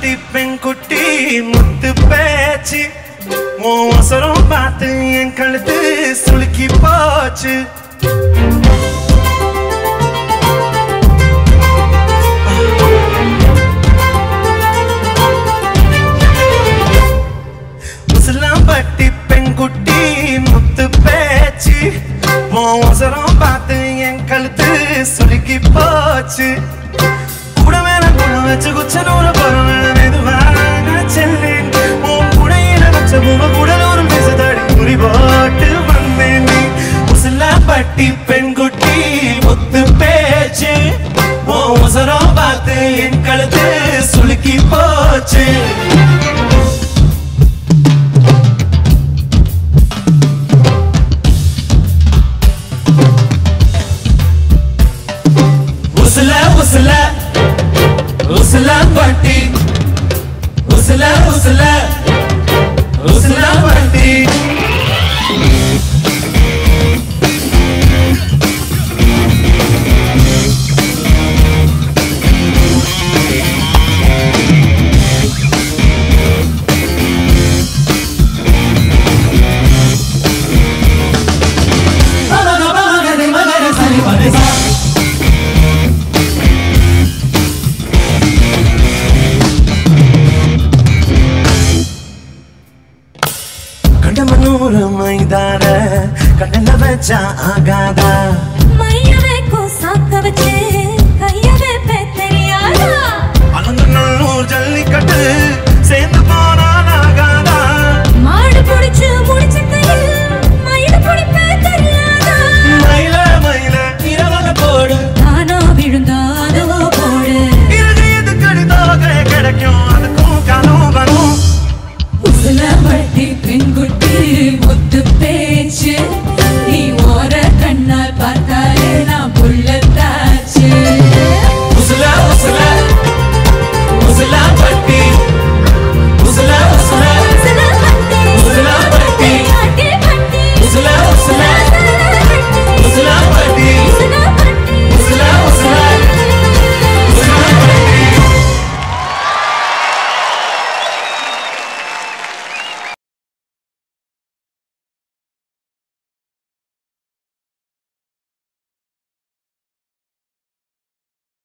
பட்டி பெண் குட்டி முத்து பேச்சு உன் அவசரம் பார்த்து என் கழுத்து சுளுக்கி போச்சு முசலாம் பட்டி பெண் குட்டி முத்து பேச்சு உன் அவசரம் பார்த்து என் கழுத்து சுளுக்கி போச்சு கூட மேல கூட வச்சு குச்ச நூல போற மெதுவான செல்லு உன் குடையில வச்ச பூவ குடலூரும் பேசுதாடி குறி போட்டு வந்தேன் நீ முசலா பட்டி பெண் குட்டி முத்து பேச்சு உன் அவசரம் பார்த்து என் கழுத்து சுளுக்கி போச்சு உசுல உசுல உசுல பட்டி உசுல உசுல உசுல பட்டி கண்டமனூர் மைதான கண்ணல வச்சா ஆகாதா மையவே சாக்க வச்சே